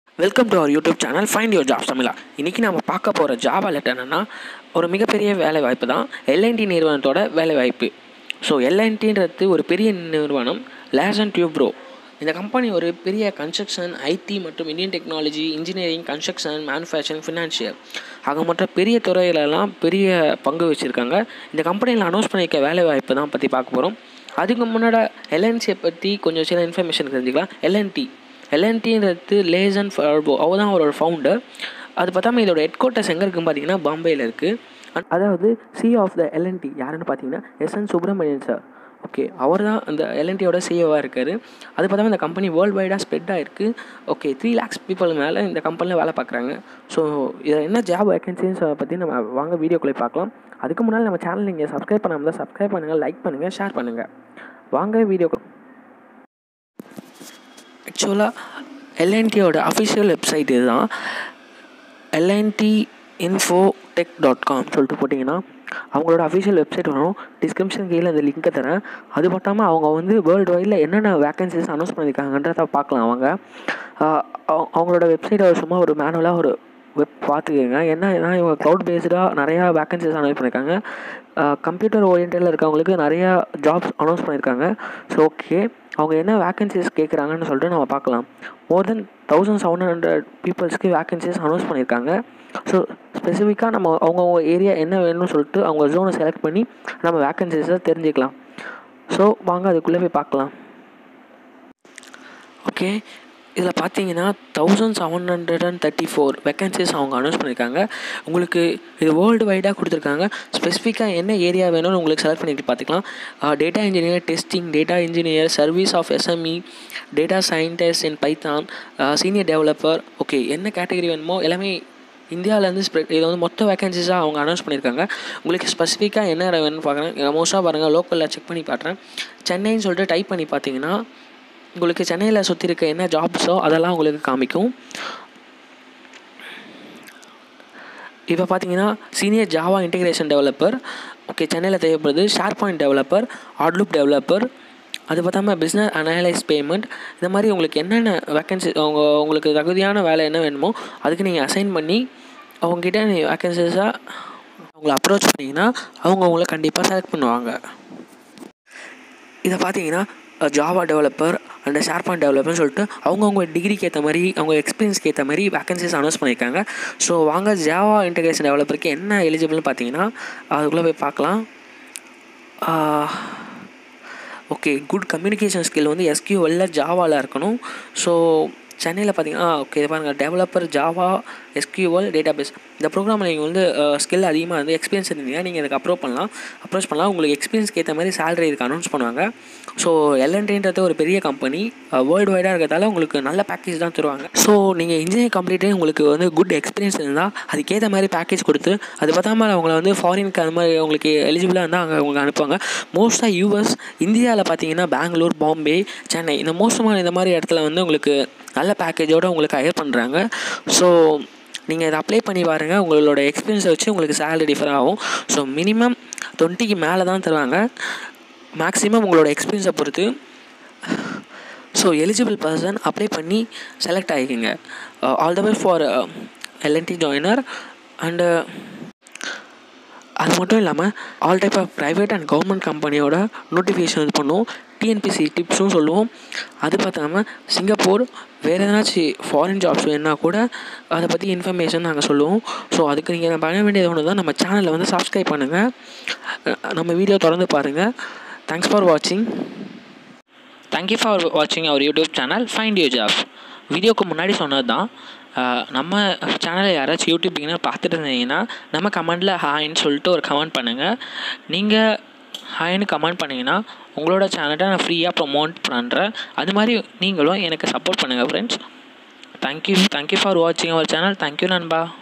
welcome to our YouTube channel find your jobs Tamizha இன்றைக்கி நம்ம பார்க்க போகிற ஜாப் அலர்ட் என்னென்னா ஒரு மிகப்பெரிய வேலை வாய்ப்பு தான் எல்என்டி நிறுவனத்தோட வேலை வாய்ப்பு ஸோ எல்என்டின்றது ஒரு பெரிய நிறுவனம் லேஸ் அண்ட் டியூப் ப்ரோ இந்த கம்பெனி ஒரு பெரிய கன்ஸ்ட்ரக்ஷன் ஐடி மற்றும் Indian technology engineering construction manufacturing financial ஆக மற்ற பெரிய துறையிலலாம் பெரிய பங்கு வச்சுருக்காங்க இந்த கம்பெனியில் அனௌன்ஸ் பண்ணியிருக்க வேலை வாய்ப்பு தான் பற்றி பார்க்க போகிறோம் அதுக்கு முன்னாடி எல்என்சியை பற்றி கொஞ்சம் சில இன்ஃபர்மேஷன் தெரிஞ்சுக்கலாம் எல்என்டி எல்என்டின்றது லேசன் ஃபர்போ அவர் தான் அவரோட ஃபவுண்டர் அது பார்த்தாம இதோட ஹெட் குவார்ட்டர்ஸ் எங்கே இருக்குன்னு பார்த்தீங்கன்னா பாம்பேயில் இருக்குது அதாவது சி ஆஃப் த எல்என்டி யாருன்னு பார்த்தீங்கன்னா S N Subrahmanyan sir okay அவர் தான் அந்த எல்என்டியோட சிஓவாக இருக்கார் அது பார்த்தாம இந்த கம்பெனி வேர்ல்டு வைடாக ஸ்ப்ரெட் ஆகிருக்கு ஓகே த்ரீ லேக்ஸ் பீப்புள் மேலே இந்த கம்பெனியில் வேலை பார்க்குறாங்க ஸோ இதில் என்ன ஜாப் வேகன்சிஸ் பற்றி நம்ம வாங்க வீடியோக்குள்ளே பார்க்கலாம் அதுக்கு முன்னாடி நம்ம சேனல் நீங்கள் சப்ஸ்கிரைப் பண்ணாமல் தான் சப்ஸ்கிரைப் பண்ணுங்கள் லைக் பண்ணுங்கள் ஷேர் பண்ணுங்கள் வாங்க வீடியோ ஆக்சுவலாக எல்என்டியோட அஃபிஷியல் வெப்சைட் இதுதான் L and T infotech dot com சொல்லிட்டு போட்டிங்கன்னா அவங்களோட அஃபிஷியல் வெப்சைட் வரும் டிஸ்கிரிப்ஷன் கீழே அந்த லிங்க்கை தரேன் அது மட்டும் அவங்க வந்து வேர்ல்டு வைடில் என்னென்ன வேக்கன்சிஸ் அனௌன்ஸ் பண்ணியிருக்காங்கன்றத பார்க்கலாம் அவங்க அவங்களோட வெப்சைட்டை சும்மா ஒரு மேனுவலாக ஒரு வெப் பார்த்துக்கோங்க ஏன்னா இவங்க க்ளவுட் பேஸ்டாக நிறையா வேக்கன்சிஸ் அனௌன்ஸ் பண்ணியிருக்காங்க கம்ப்யூட்டர் ஓரியன்டில் இருக்கவங்களுக்கு நிறையா ஜாப்ஸ் அனௌன்ஸ் பண்ணியிருக்காங்க ஸோ ஓகே அவங்க என்ன வேக்கன்சிஸ் கேட்குறாங்கன்னு சொல்லிட்டு நம்ம பார்க்கலாம் more than thousand seven hundred பீப்புள்ஸ்க்கு வேக்கன்சிஸ் அனௌன்ஸ் பண்ணியிருக்காங்க ஸோ ஸ்பெசிஃபிக்காக நம்ம அவங்கவுங்க ஏரியா என்ன வேணும்னு சொல்லிட்டு அவங்க ஜோனை செலக்ட் பண்ணி நம்ம வேக்கன்சிஸை தெரிஞ்சுக்கலாம் ஸோ வாங்க அதுக்குள்ளே போய் பார்க்கலாம் ஓகே இதில் பார்த்தீங்கன்னா thousand seven hundred and thirty four vacancies அவங்க அனௌன்ஸ் பண்ணியிருக்காங்க உங்களுக்கு இது வேர்ல்டு வைடாக கொடுத்துருக்காங்க ஸ்பெசிஃபிக்காக என்ன ஏரியா வேணும்னு உங்களுக்கு செலக்ட் பண்ணிட்டு பார்த்துக்கலாம் data engineer testing data engineer service of SME data scientist in Python senior developer okay என்ன கேட்டகரி வேணுமோ எல்லாமே இந்தியாவிலேருந்து ஸ்ப்ரெட் இது வந்து மொத்த வேகன்சிஸாக அவங்க அனௌன்ஸ் பண்ணியிருக்காங்க உங்களுக்கு ஸ்பெசிஃபிக்காக என்ன வேணும்னு பார்க்குறேன் மோஸ்ட்டாக பாருங்கள் லோக்கலில் செக் பண்ணி பார்க்குறேன் சென்னைன்னு சொல்லிட்டு டைப் பண்ணி பார்த்தீங்கன்னா உங்களுக்கு சென்னையில் சுற்றி இருக்க என்ன ஜாப்ஸோ அதெல்லாம் உங்களுக்கு காமிக்கும் இப்போ பார்த்தீங்கன்னா senior Java integration developer okay சென்னையில் தேவைப்படுது SharePoint developer Outlook developer அது பார்த்தாம பிஸ்னஸ் அனலைஸ் பேமெண்ட் இந்த மாதிரி உங்களுக்கு என்னென்ன வேக்கன்சி அவங்க உங்களுக்கு தகுதியான வேலை என்ன வேணுமோ அதுக்கு நீங்கள் அசைன் பண்ணி அவங்ககிட்ட நீங்கள் வேக்கன்சிஸாக அவங்கள அப்ரோச் பண்ணிங்கன்னா அவங்க உங்களை கண்டிப்பாக செலக்ட் பண்ணுவாங்க இதை பார்த்தீங்கன்னா Java developer and SharePoint டெவலப்பர்னு சொல்லிட்டு அவங்கவுங்க டிகிரிக்கு ஏற்ற மாதிரி அவங்க எக்ஸ்பீரியன்ஸ்க்கு ஏற்ற மாதிரி வேக்கன்சிஸ் அனௌன்ஸ் பண்ணியிருக்காங்க ஸோ வாங்க ஜாவா இன்டகிரேஷன் டெவலப்பருக்கு என்ன எலிஜிபிள்னு பார்த்தீங்கன்னா அதுக்குள்ளே போய் பார்க்கலாம் ஓகே குட் கம்யூனிகேஷன் ஸ்கில் வந்து எஸ்கியூஎல்ல ஜாவாவில் இருக்கணும் ஸோ சென்னையில் பார்த்தீங்கன்னா ஓகே பாருங்கள் developer Java SQL database இந்த ப்ரோக்ராமில் நீங்கள் வந்து ஸ்கில் அதிகமாக வந்து எக்ஸ்பீரியன்ஸ் இருந்தீங்கன்னா நீங்கள் இதுக்கு அப்ரோச் பண்ணலாம் அப்ரோச் பண்ணலாம் உங்களுக்கு எக்ஸ்பீரியன்ஸ்க்கு ஏற்ற மாதிரி சேலரி இதுக்கு அனௌன்ஸ் பண்ணுவாங்க ஸோ எல்என்டின்றது ஒரு பெரிய கம்பெனி வேர்ல்டு வைடாக இருக்கிறதால உங்களுக்கு நல்ல பேக்கேஜ் தான் தருவாங்க ஸோ நீங்கள் இன்ஜினியர் கம்ப்ளீட்டே உங்களுக்கு வந்து குட் எக்ஸ்பீரியன்ஸ் இருந்தால் அதுக்கேற்ற மாதிரி பேக்கேஜ் கொடுத்து அது பார்த்தாம அவங்கள வந்து ஃபாரினுக்கு அந்த மாதிரி உங்களுக்கு எலிஜிபிளாக இருந்தால் அங்கே அவங்க அனுப்புவாங்க மோஸ்ட்டாக யூஎஸ் இந்தியாவில் பார்த்தீங்கன்னா பெங்களூர் பாம்பே சென்னை இந்த மோஸ்டமான இந்த மாதிரி இடத்துல வந்து உங்களுக்கு நல்ல பேக்கேஜோடு உங்களுக்கு ஹயர் பண்ணுறாங்க ஸோ நீங்கள் இதை அப்ளை பண்ணி பாருங்கள் உங்களோட எக்ஸ்பீரியன்ஸை வச்சு உங்களுக்கு சேலரி டிஃபர் ஆகும் ஸோ மினிமம் டுவெண்ட்டிக்கு மேலே தான் தருவாங்க மேக்ஸிமம் உங்களோட எக்ஸ்பீரியன்ஸை பொறுத்து ஸோ எலிஜிபிள் பர்சன் அப்ளை பண்ணி செலக்ட் ஆகிக்கிங்க all the way for L and T joiner and அது மட்டும் இல்லாமல் all type of private and government கம்பெனியோட நோட்டிஃபிகேஷன் இது பண்ணுவோம் டிஎன்பிசி டிப்ஸும் சொல்லுவோம் அது பார்த்தாம சிங்கப்பூர் வேறு எதனாச்சும் ஃபாரின் ஜாப்ஸ் வேணுன்னா கூட அதை பற்றி இன்ஃபர்மேஷன் நாங்கள் சொல்லுவோம் ஸோ அதுக்கு நீங்கள் பண்ண வேண்டியது ஒன்று தான் நம்ம சேனலை வந்து சப்ஸ்கிரைப் பண்ணுங்கள் நம்ம வீடியோ தொடர்ந்து பாருங்கள் தேங்க்ஸ் ஃபார் வாட்சிங் தேங்க்யூ ஃபார் வாட்சிங் அவர் YouTube channel find you jobs வீடியோக்கு முன்னாடி சொன்னது தான் நம்ம சேனலை யாராச்சும் யூடியூப் பிகினர் பார்த்துட்டு இருந்தீங்கன்னா நம்ம கமெண்டில் ஹாய்ன்னு சொல்லிட்டு ஒரு கமெண்ட் பண்ணுங்கள் நீங்கள் ஹாய்னு கமெண்ட் பண்ணிங்கன்னா உங்களோட சேனலை நான் ஃப்ரீயாக ப்ரொமோட் பண்ணுறேன் அது மாதிரி நீங்களும் எனக்கு சப்போர்ட் பண்ணுங்கள் ஃப்ரெண்ட்ஸ் தேங்க்யூ தேங்க்யூ ஃபார் வாட்சிங் அவர் சேனல் தேங்க்யூ நண்பா